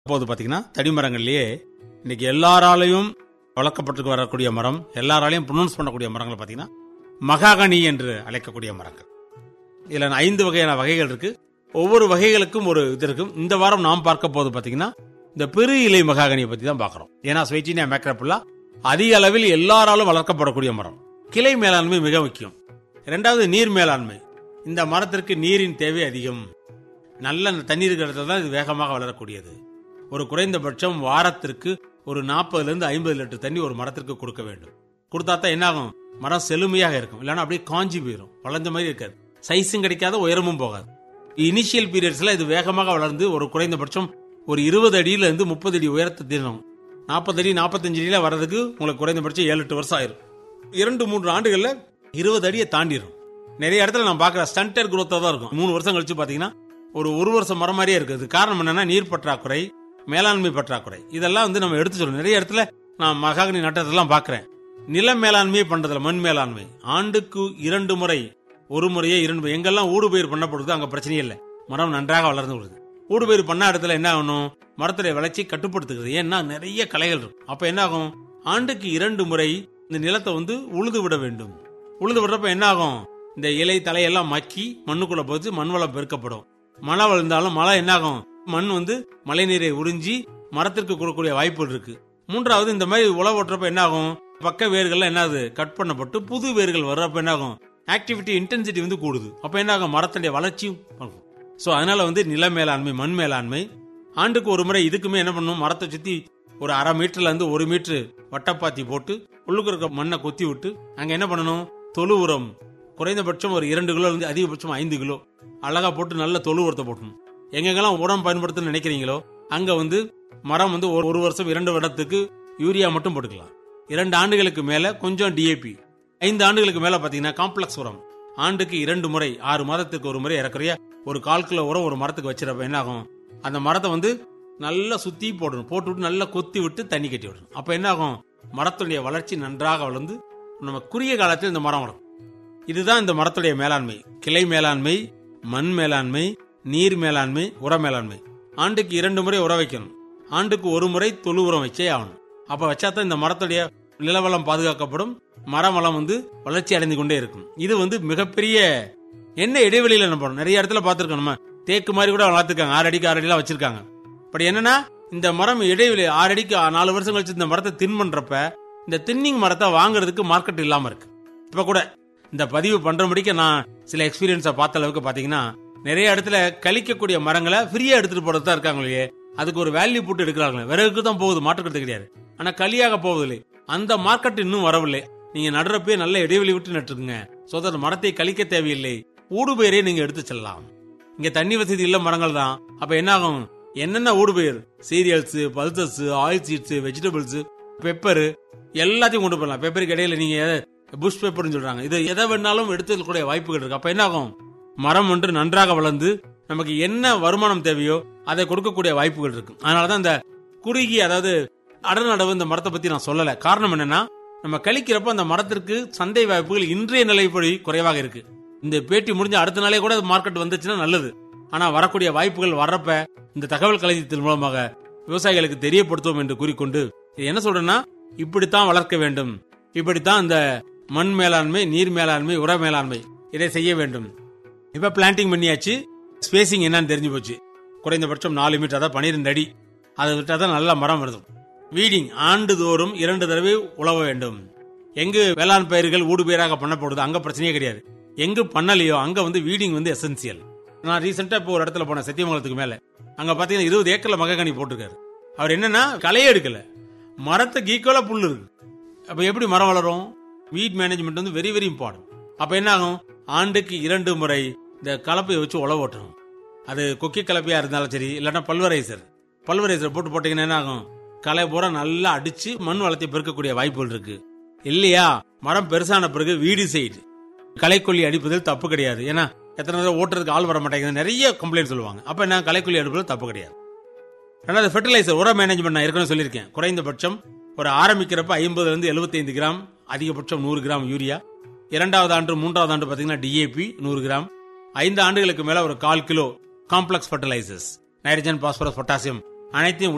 அப்போது பாத்தீங்கன்னா தடிமரங்கள்லயே இன்னைக்கு எல்லாராலையும் வளர்க்கப்பட்டு வரக்கூடிய மரம் எல்லாராலையும் ப்ரொனவுன்ஸ் பண்ணக்கூடிய மரங்கள் பாத்தீங்கன்னா மகாகனி என்று அழைக்கக்கூடிய மரங்கள் இதுல ஐந்து வகையான வகைகள் இருக்கு ஒவ்வொரு வகைகளுக்கும் ஒரு இது இருக்கும் இந்த வாரம் நாம் பார்க்க போது பாத்தீங்கன்னா இந்த பெரு இலை மகாகனியை பத்தி தான் பார்க்கிறோம் ஏன்னா ஸ்வைச்சினியா மேக்ரப்புல்லா அதிக அளவில் எல்லாராலும் வளர்க்கப்படக்கூடிய மரம் கிளை மேலாண்மை மிக முக்கியம் இரண்டாவது நீர் மேலாண்மை இந்த மரத்திற்கு நீரின் தேவை அதிகம் நல்ல தண்ணீர் இருக்கிற இடத்துல தான் இது வேகமாக வளரக்கூடியது ஒரு குறைந்தபட்சம் வாரத்திற்கு ஒரு நாற்பதுல இருந்து ஐம்பது லிட்டர் தண்ணி ஒரு மரத்திற்கு கொடுக்க வேண்டும் கொடுத்தா தான் என்ன ஆகும் மரம் செழுமையாக இருக்கும் இல்லைன்னா அப்படியே காஞ்சி போயிடும் வளர்ந்த மாதிரி இருக்காது சைஸும் கிடைக்காத உயரமும் போகாது இனிஷியல் பீரியட்ஸ்ல இது வேகமாக வளர்ந்து ஒரு குறைந்தபட்சம் ஒரு இருபது அடியில இருந்து முப்பது அடி உயரத்தை தீரணும் நாற்பது அடி நாற்பத்தஞ்சு அடியில வர்றதுக்கு உங்களுக்கு குறைந்தபட்சம் ஏழு எட்டு வருஷம் ஆயிரும் இரண்டு மூன்று ஆண்டுகள்ல இருபது அடியை தாண்டிடும் நிறைய இடத்துல நான் பார்க்குற ஸ்டண்டர் குரோத்தா தான் இருக்கும் மூணு வருஷம் கழிச்சு பாத்தீங்கன்னா ஒரு ஒரு வருஷம் மரம் மாதிரியே இருக்குது காரணம் என்னன்னா நீர் பற்றாக்குறை மேலாண்மை பற்றாக்குறை இதெல்லாம் வந்து நம்ம எடுத்து சொல்லணும் நிறைய இடத்துல நான் மகாகனி நட்டத்தெல்லாம் பார்க்கிறேன் நில மேலாண்மையே பண்றதுல மண் மேலாண்மை ஆண்டுக்கு இரண்டு முறை ஒரு முறையே இரண்டு முறை எங்கெல்லாம் ஊடுபயிர் பண்ணப்படுது அங்க பிரச்சனையே இல்லை மரம் நன்றாக வளர்ந்து வருது ஊடுபயிர் பண்ண இடத்துல என்ன ஆகணும் மரத்துடைய வளர்ச்சி கட்டுப்படுத்துகிறது ஏன்னா நிறைய களைகள் இருக்கும் அப்ப என்ன ஆகும் ஆண்டுக்கு இரண்டு முறை இந்த நிலத்தை வந்து உழுது விட வேண்டும் உழுது விடுறப்ப என்ன ஆகும் இந்த இலை தலையெல்லாம் மக்கி மண்ணுக்குள்ள போச்சு மண் வளம் பெருக்கப்படும் மழை விழுந்தாலும் மழை என்ன ஆகும் மண் வந்து மழை நீரை உறிஞ்சி மரத்திற்கு கொடுக்கக்கூடிய வாய்ப்புகள் இருக்கு மூன்றாவது இந்த மாதிரி உழவு ஓட்டுறப்ப என்ன ஆகும் பக்க வேர்கள்லாம் என்னது கட் பண்ணப்பட்டு புது வேர்கள் வர்றப்ப என்ன ஆகும் ஆக்டிவிட்டி இன்டென்சிட்டி வந்து கூடுது அப்ப என்ன ஆகும் மரத்துடைய வளர்ச்சியும் இருக்கும் சோ அதனால வந்து நில மேலாண்மை மண் மேலாண்மை ஆண்டுக்கு ஒரு முறை இதுக்குமே என்ன பண்ணணும் மரத்தை சுத்தி ஒரு அரை மீட்டர்ல இருந்து ஒரு மீட்டர் வட்டப்பாத்தி போட்டு உள்ளுக்கு இருக்க மண்ணை கொத்தி விட்டு அங்க என்ன பண்ணணும் தொழு உரம் குறைந்தபட்சம் ஒரு இரண்டு கிலோ இருந்து அதிகபட்சம் ஐந்து கிலோ அழகா போட்டு நல்ல தொழு உரத்தை போட்டணும் எங்கெங்கெல்லாம் உரம் பயன்படுத்தணும்னு நினைக்கிறீங்களோ அங்க வந்து மரம் வந்து ஒரு ஒரு வருஷம் இரண்டு வருடத்துக்கு யூரியா மட்டும் போட்டுக்கலாம் இரண்டு ஆண்டுகளுக்கு மேல கொஞ்சம் டிஏபி ஐந்து ஆண்டுகளுக்கு மேல பாத்தீங்கன்னா காம்ப்ளெக்ஸ் உரம் ஆண்டுக்கு இரண்டு முறை ஆறு மாதத்துக்கு ஒரு முறை இறக்குறைய ஒரு கால் கிலோ உரம் ஒரு மரத்துக்கு வச்சிருப்ப என்ன ஆகும் அந்த மரத்தை வந்து நல்லா சுத்தி போடணும் போட்டு விட்டு நல்லா கொத்தி விட்டு தண்ணி கட்டி விடணும் அப்ப என்ன ஆகும் மரத்துடைய வளர்ச்சி நன்றாக வளர்ந்து நம்ம குறுகிய காலத்தில் இந்த மரம் வரும் இதுதான் இந்த மரத்துடைய மேலாண்மை கிளை மேலாண்மை மண் மேலாண்மை நீர் மேலாண்மை உர மேலாண்மை ஆண்டுக்கு இரண்டு முறை உர வைக்கணும் ஆண்டுக்கு ஒரு முறை தொழு உரம் வச்சே ஆகணும் அப்ப வச்சாதான் இந்த மரத்துடைய நிலவளம் பாதுகாக்கப்படும் மரம் வளம் வந்து வளர்ச்சி அடைந்து கொண்டே இருக்கும் இது வந்து மிகப்பெரிய என்ன இடைவெளியில நம்ம பண்ணணும் நிறைய இடத்துல பார்த்திருக்கோம் நம்ம தேக்கு மாதிரி கூட வளர்த்துருக்காங்க ஆறு அடிக்கு ஆறு அடிலாம் வச்சிருக்காங்க பட் என்னன்னா இந்த மரம் இடைவெளி ஆறு அடிக்கு நாலு வருஷம் கழிச்சு இந்த மரத்தை தின் பண்றப்ப இந்த தின்னிங் மரத்தை வாங்குறதுக்கு மார்க்கெட் இல்லாம இருக்கு இப்ப கூட இந்த பதிவு பண்ற முடிக்க நான் சில எக்ஸ்பீரியன்ஸை பார்த்த அளவுக்கு பாத்தீங்கன்னா நிறைய இடத்துல கழிக்கக்கூடிய மரங்களை ஃப்ரீயா எடுத்துட்டு போறது தான் இருக்காங்க இல்லையே அதுக்கு ஒரு வேல்யூ போட்டு எடுக்கிறாங்களே விறகுக்கு தான் போகுது மாற்றுக்கிறது கிடையாது ஆனா களியாக போவதில்லை அந்த மார்க்கெட் இன்னும் வரவில்லை நீங்க நடுறப்பே நல்ல இடைவெளி விட்டு நட்டுருங்க சோ தட் மரத்தை கழிக்க தேவையில்லை ஊடுபயிரை நீங்க எடுத்து செல்லலாம் இங்க தண்ணி வசதி இல்ல மரங்கள் தான் அப்ப என்ன ஆகும் என்னென்ன ஊடுபயிர் cereals pulses oil seeds vegetables pepper எல்லாத்தையும் கொண்டு போகலாம் பெப்பருக்கு இடையில நீங்க புஷ் பேப்பர்னு சொல்றாங்க இது எதை வேணாலும் எடுத்துக்கூடிய வாய்ப்புகள் இருக்கு அப்ப என்ன ஆகும் மரம் ஒன்று நன்றாக வளர்ந்து நமக்கு என்ன வருமானம் தேவையோ அதை கொடுக்கக்கூடிய வாய்ப்புகள் இருக்கு அதனாலதான் இந்த குறுகி அதாவது அடநடவு இந்த மரத்தை பத்தி நான் சொல்லல காரணம் என்னன்னா நம்ம கழிக்கிறப்ப அந்த மரத்திற்கு சந்தை வாய்ப்புகள் இன்றைய நிலைப்படி குறைவாக இருக்கு இந்த பேட்டி முடிஞ்ச அடுத்த நாளே கூட மார்க்கெட் வந்துச்சுன்னா நல்லது ஆனா வரக்கூடிய வாய்ப்புகள் வர்றப்ப இந்த தகவல் களஞ்சியத்தின் மூலமாக விவசாயிகளுக்கு தெரியப்படுத்துவோம் என்று கூறிக்கொண்டு இது என்ன சொல்றேன்னா இப்படித்தான் வளர்க்க வேண்டும் இப்படித்தான் இந்த மண் மேலாண்மை நீர் மேலாண்மை உர மேலாண்மை இதை செய்ய வேண்டும் இப்ப பிளான்டிங் பண்ணியாச்சு ஸ்பேசிங் என்னன்னு தெரிஞ்சு போச்சு குறைந்தபட்சம் நாலு மீட்டர் அதாவது பன்னிரெண்டு அடி அதை விட்டா தான் நல்ல மரம் வருது வீடிங் ஆண்டுதோறும் இரண்டு தடவை உழவ வேண்டும் எங்கு வேளாண் பயிர்கள் ஊடு பயிராக பண்ணப்படுது அங்க பிரச்சனையே கிடையாது எங்கு பண்ணலையோ அங்க வந்து வீடிங் வந்து எசென்சியல் நான் ரீசெண்டா இப்போ ஒரு இடத்துல போனேன் சத்தியமங்கலத்துக்கு மேல அங்க பாத்தீங்கன்னா இருபது ஏக்கர்ல மகக்கணி போட்டிருக்காரு அவர் என்னன்னா களையே எடுக்கல மரத்துக்கு ஈக்குவலா புல் இருக்கு அப்ப எப்படி மரம் வளரும் வீட் மேனேஜ்மெண்ட் வந்து வெரி வெரி இம்பார்ட்டன்ட் அப்ப என்ன ஆகும் ஆண்டுக்கு இரண்டு முறை இந்த கலப்பையை வச்சு உழவு ஓட்டணும் அது கொக்கி கலப்பையா இருந்தாலும் சரி இல்லைன்னா பல்வரைசர் பல்வரைசர் போட்டு போட்டீங்கன்னா என்ன ஆகும் களை பூரா நல்லா அடிச்சு மண் வளத்தை பெருக்கக்கூடிய வாய்ப்புகள் இருக்கு இல்லையா மரம் பெருசான பிறகு வீடு சைடு களைக்கொல்லி அடிப்பதில் தப்பு கிடையாது ஏன்னா எத்தனை தடவை ஓட்டுறதுக்கு ஆள் வர மாட்டேங்குது நிறைய கம்ப்ளைண்ட் சொல்லுவாங்க அப்ப என்ன களைக்கொல்லி அடிப்பதில் தப்பு கிடையாது ரெண்டாவது ஃபெர்டிலைசர் உர மேனேஜ்மெண்ட் நான் ஏற்கனவே சொல்லியிருக்கேன் குறைந்தபட்சம் ஒரு ஆரம்பிக்கிறப்ப ஐம்பதுல இருந்து எழுபத்தைந்து கிராம் அதிகபட்சம் நூறு கிராம் யூரியா இரண்டாவது ஆண்டு மூன்றாவது ஆண்டு பாத்தீங்கன்னா டிஏபி நூறு கிராம் ஐந்து ஆண்டுகளுக்கு மேல ஒரு கால் kilo complex fertilisers nitrogen phosphorus potassium அனைத்தையும்